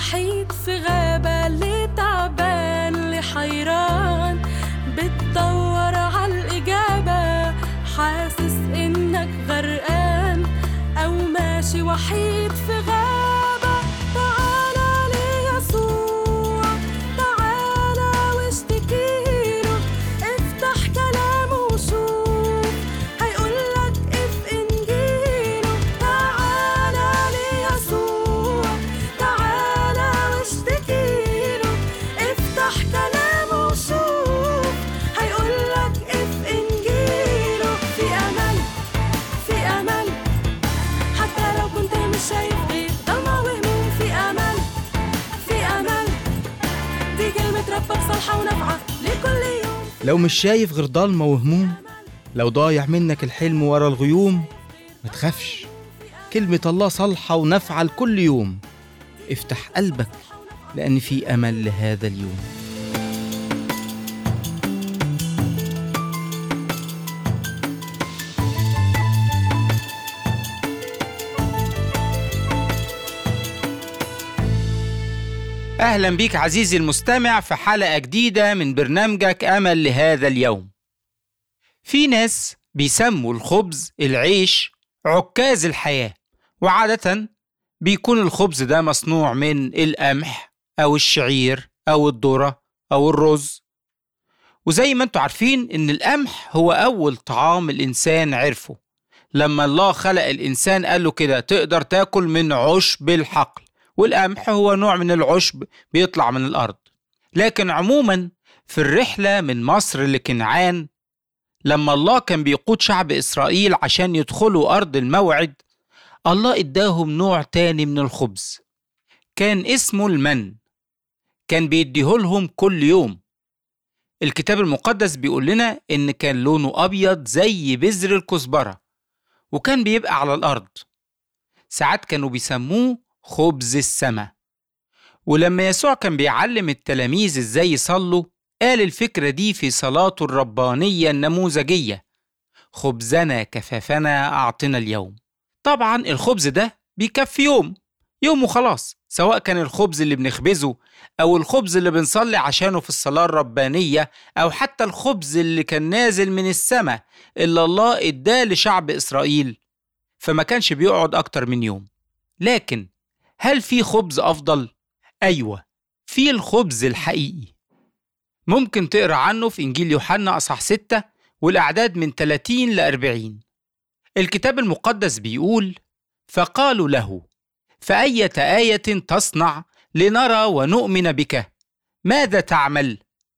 وحيد في غابة اللي تعبان اللي حيران بتدور عالإجابة حاسس إنك غرقان أو ماشي وحيد في غابة تعالى ليسوع تعالى واشتكيله افتح كلامه وشوف هيقولك اف انجيله تعالى ليسوع تعالى واشتكيله افتح كلامه وشوف هيقولك اف انجيله في امل في امل حتى لو كنت مش شايف غير ضلمة وهموم في امل في امل دي كلمة ربك صالحة ونافعة لكل يوم لو مش شايف غير ضلمة وهموم لو ضايع منك الحلم ورا الغيوم ما تخافش كلمة الله صالحة ونافعة لكل يوم افتح قلبك لأن في أمل لهذا اليوم أهلا بيك عزيزي المستمع في حلقة جديدة من برنامجك أمل لهذا اليوم في ناس بيسموا الخبز العيش عكاز الحياة وعادة بيكون الخبز ده مصنوع من القمح أو الشعير أو الذرة أو الرز وزي ما انتوا عارفين إن القمح هو أول طعام الإنسان عرفه لما الله خلق الإنسان قال له كده تقدر تاكل من عشب الحقل والقمح هو نوع من العشب بيطلع من الأرض لكن عموما في الرحلة من مصر لكنعان لما الله كان بيقود شعب إسرائيل عشان يدخلوا أرض الموعد الله إداهم نوع تاني من الخبز كان اسمه المن كان بيديهولهم كل يوم الكتاب المقدس بيقول لنا إن كان لونه أبيض زي بذر الكزبرة وكان بيبقى على الأرض ساعات كانوا بيسموه خبز السماء ولما يسوع كان بيعلم التلاميذ ازاي يصلوا قال الفكرة دي في صلاته الربانية النموذجية خبزنا كفافنا أعطنا اليوم طبعا الخبز ده بيكفي يوم يوم وخلاص سواء كان الخبز اللي بنخبزه أو الخبز اللي بنصلي عشانه في الصلاة الربانية أو حتى الخبز اللي كان نازل من السماء اللي الله إداه لشعب إسرائيل فما كانش بيقعد أكتر من يوم لكن هل في خبز أفضل؟ أيوة في الخبز الحقيقي ممكن تقرأ عنه في إنجيل يوحنا أصح 6 والأعداد من 30 ل 40 الكتاب المقدس بيقول فقالوا له فأية آية تصنع لنرى ونؤمن بك ماذا تعمل؟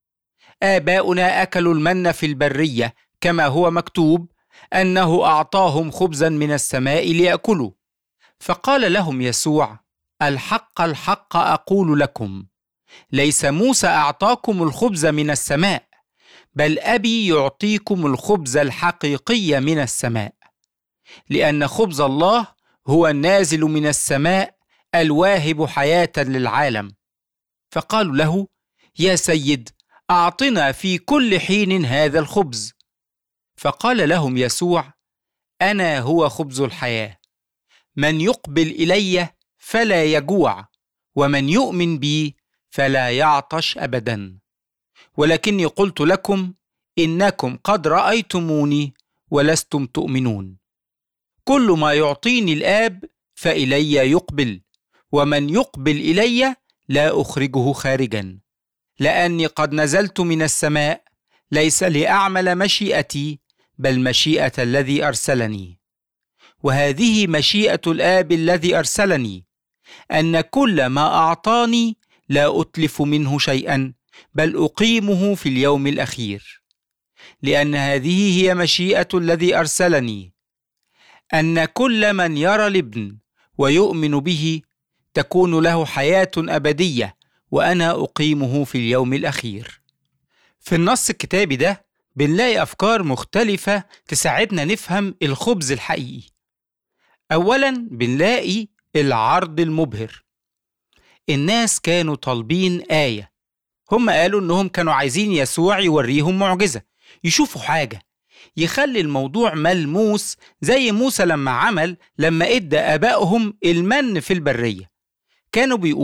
آباؤنا أكلوا المن في البرية كما هو مكتوب أنه أعطاهم خبزا من السماء ليأكلوا فقال لهم يسوع الحق الحق اقول لكم ليس موسى اعطاكم الخبز من السماء بل ابي يعطيكم الخبز الحقيقي من السماء لان خبز الله هو النازل من السماء الواهب حياه للعالم فقالوا له يا سيد اعطنا في كل حين هذا الخبز فقال لهم يسوع انا هو خبز الحياه من يقبل الي فلا يجوع ومن يؤمن بي فلا يعطش ابدا ولكني قلت لكم انكم قد رايتموني ولستم تؤمنون كل ما يعطيني الاب فالي يقبل ومن يقبل الي لا اخرجه خارجا لاني قد نزلت من السماء ليس لاعمل مشيئتي بل مشيئه الذي ارسلني وهذه مشيئه الاب الذي ارسلني ان كل ما اعطاني لا اتلف منه شيئا بل اقيمه في اليوم الاخير لان هذه هي مشيئه الذي ارسلني ان كل من يرى الابن ويؤمن به تكون له حياه ابديه وانا اقيمه في اليوم الاخير في النص الكتابي ده بنلاقي افكار مختلفه تساعدنا نفهم الخبز الحقيقي اولا بنلاقي العرض المبهر الناس كانوا طالبين ايه هم قالوا انهم كانوا عايزين يسوع يوريهم معجزه يشوفوا حاجه يخلي الموضوع ملموس زي موسى لما عمل لما ادى ابائهم المن في البريه كانوا بيقولوا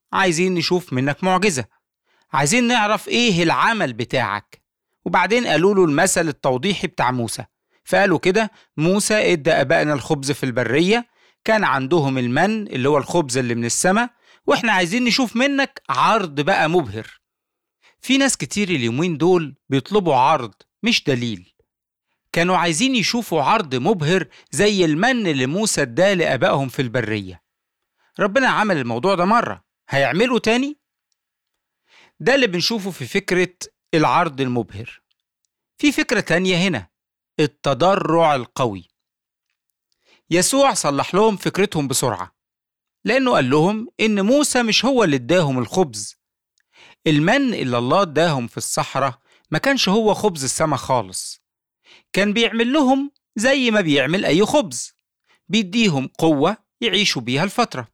عايزين نشوف منك معجزة عايزين نعرف إيه العمل بتاعك وبعدين قالوا له المثل التوضيحي بتاع موسى فقالوا كده موسى ادى ابائنا الخبز في البريه كان عندهم المن اللي هو الخبز اللي من السماء واحنا عايزين نشوف منك عرض بقى مبهر في ناس كتير اليومين دول بيطلبوا عرض مش دليل كانوا عايزين يشوفوا عرض مبهر زي المن اللي موسى اداه لابائهم في البريه ربنا عمل الموضوع ده مره هيعمله تاني ده اللي بنشوفه في فكره العرض المبهر في فكره تانيه هنا التضرع القوي يسوع صلح لهم فكرتهم بسرعة لأنه قال لهم إن موسى مش هو اللي اداهم الخبز المن اللي الله اداهم في الصحراء ما كانش هو خبز السما خالص كان بيعمل لهم زي ما بيعمل أي خبز بيديهم قوة يعيشوا بيها الفترة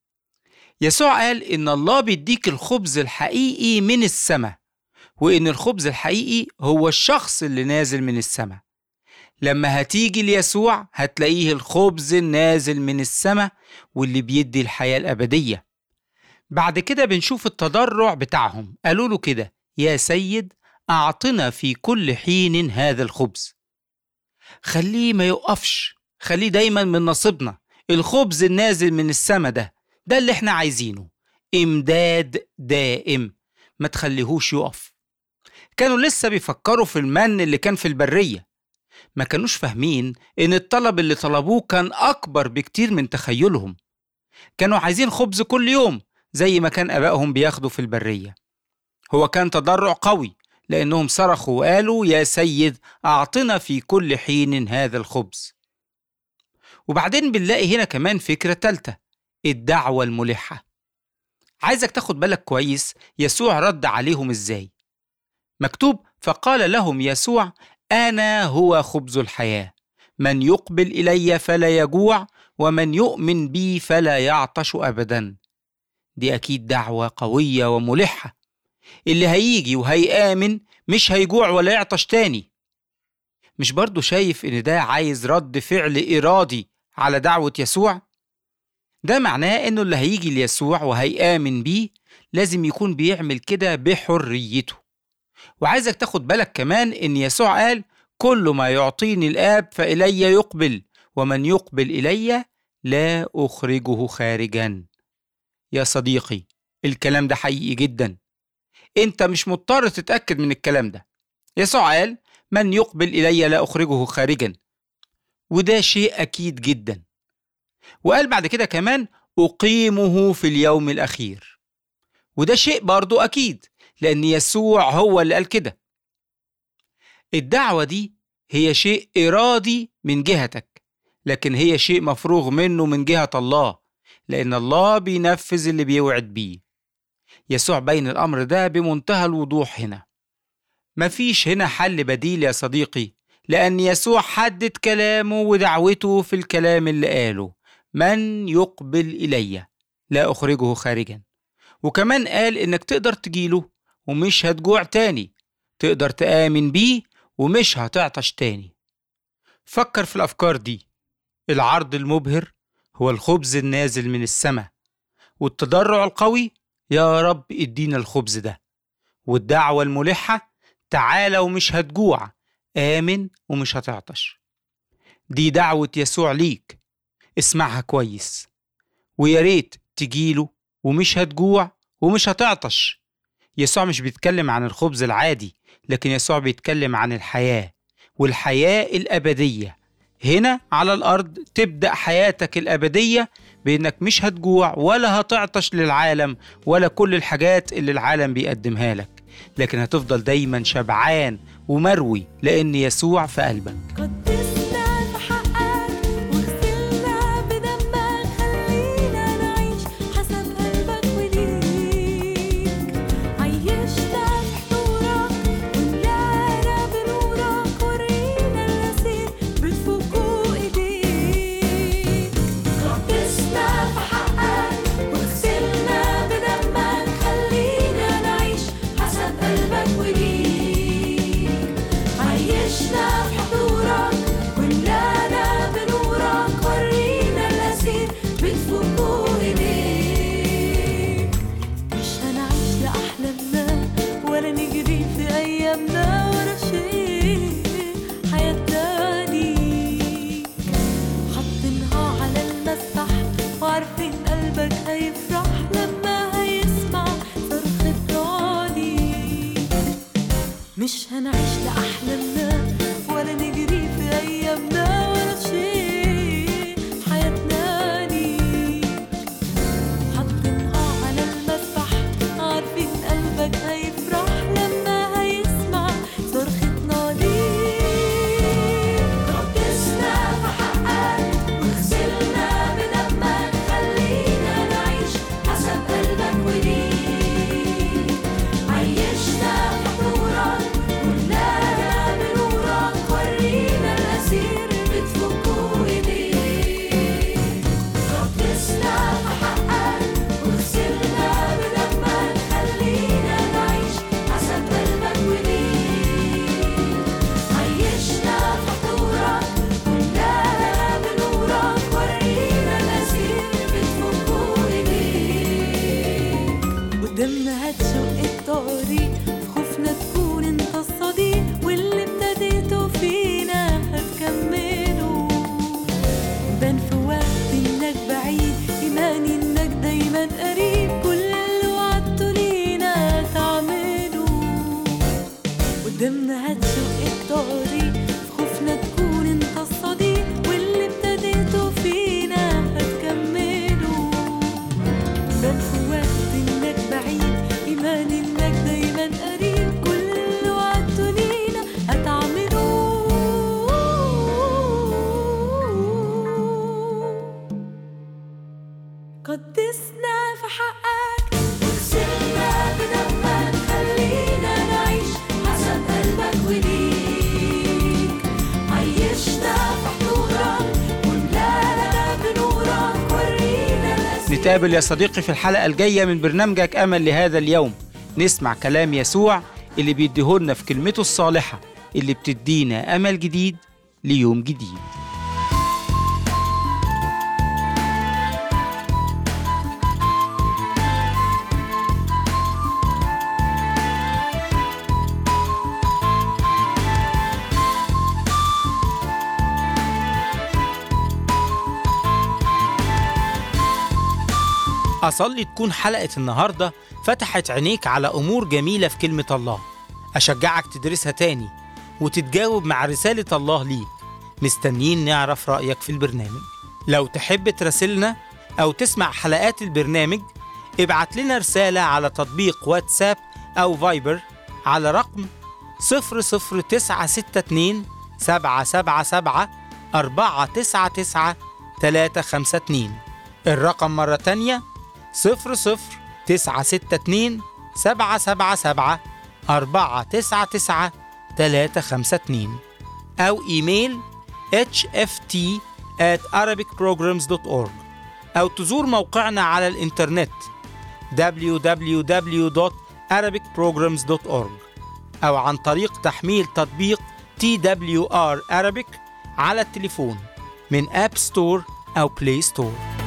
يسوع قال إن الله بيديك الخبز الحقيقي من السماء وإن الخبز الحقيقي هو الشخص اللي نازل من السماء لما هتيجي ليسوع هتلاقيه الخبز النازل من السماء واللي بيدي الحياة الأبدية بعد كده بنشوف التضرع بتاعهم قالوا له كده يا سيد أعطنا في كل حين هذا الخبز خليه ما يقفش خليه دايما من نصيبنا الخبز النازل من السماء ده ده اللي احنا عايزينه امداد دائم ما تخليهوش يقف كانوا لسه بيفكروا في المن اللي كان في البريه ما كانوش فاهمين إن الطلب اللي طلبوه كان أكبر بكتير من تخيلهم كانوا عايزين خبز كل يوم زي ما كان آبائهم بياخدوا في البرية هو كان تضرع قوي لأنهم صرخوا وقالوا يا سيد أعطنا في كل حين هذا الخبز وبعدين بنلاقي هنا كمان فكرة تالتة الدعوة الملحة عايزك تاخد بالك كويس يسوع رد عليهم ازاي مكتوب فقال لهم يسوع انا هو خبز الحياه من يقبل الي فلا يجوع ومن يؤمن بي فلا يعطش ابدا دي اكيد دعوه قويه وملحه اللي هيجي وهيامن مش هيجوع ولا يعطش تاني مش برضو شايف ان ده عايز رد فعل ارادي على دعوه يسوع ده معناه انه اللي هيجي ليسوع وهيامن بيه لازم يكون بيعمل كده بحريته وعايزك تاخد بالك كمان ان يسوع قال كل ما يعطيني الاب فالي يقبل ومن يقبل الي لا اخرجه خارجا يا صديقي الكلام ده حقيقي جدا انت مش مضطر تتاكد من الكلام ده يسوع قال من يقبل الي لا اخرجه خارجا وده شيء اكيد جدا وقال بعد كده كمان اقيمه في اليوم الاخير وده شيء برضو اكيد لأن يسوع هو اللي قال كده الدعوة دي هي شيء إرادي من جهتك لكن هي شيء مفروغ منه من جهة الله لأن الله بينفذ اللي بيوعد بيه يسوع بين الأمر ده بمنتهى الوضوح هنا مفيش هنا حل بديل يا صديقي لأن يسوع حدد كلامه ودعوته في الكلام اللي قاله من يقبل إلي لا أخرجه خارجا وكمان قال إنك تقدر تجيله ومش هتجوع تاني تقدر تآمن بيه ومش هتعطش تاني فكر في الأفكار دي العرض المبهر هو الخبز النازل من السماء والتضرع القوي يا رب ادينا الخبز ده والدعوة الملحة تعالى ومش هتجوع آمن ومش هتعطش دي دعوة يسوع ليك اسمعها كويس ويا ريت تجيله ومش هتجوع ومش هتعطش يسوع مش بيتكلم عن الخبز العادي لكن يسوع بيتكلم عن الحياة والحياة الأبدية هنا على الأرض تبدأ حياتك الأبدية بإنك مش هتجوع ولا هتعطش للعالم ولا كل الحاجات اللي العالم بيقدمها لك لكن هتفضل دايما شبعان ومروي لأن يسوع في قلبك قدسنا في حقك واغسلنا بدمك خلينا نعيش حسب قلبك وليك عيشنا في حضورك وملانا بنورك ورينا اليسير بتفوق ايديك قدسنا في حقك واغسلنا بدمك خلينا نعيش حسب قلبك وليك عيشنا في حضورك نتقابل يا صديقي في الحلقة الجاية من برنامجك أمل لهذا اليوم نسمع كلام يسوع اللي بيديهولنا في كلمته الصالحة اللي بتدينا أمل جديد ليوم جديد أصلي تكون حلقة النهاردة فتحت عينيك على أمور جميلة في كلمة الله أشجعك تدرسها تاني وتتجاوب مع رسالة الله ليك مستنيين نعرف رأيك في البرنامج لو تحب تراسلنا أو تسمع حلقات البرنامج ابعت لنا رسالة على تطبيق واتساب أو فايبر على رقم 00962 777 499 352 الرقم مرة تانية صفر صفر تسعة ستة اتنين سبعة سبعة سبعة أربعة تسعة تسعة تلاتة خمسة اتنين أو إيميل hft at arabicprograms.org أو تزور موقعنا على الإنترنت www.arabicprograms.org أو عن طريق تحميل تطبيق TWR Arabic على التليفون من أب ستور أو بلاي ستور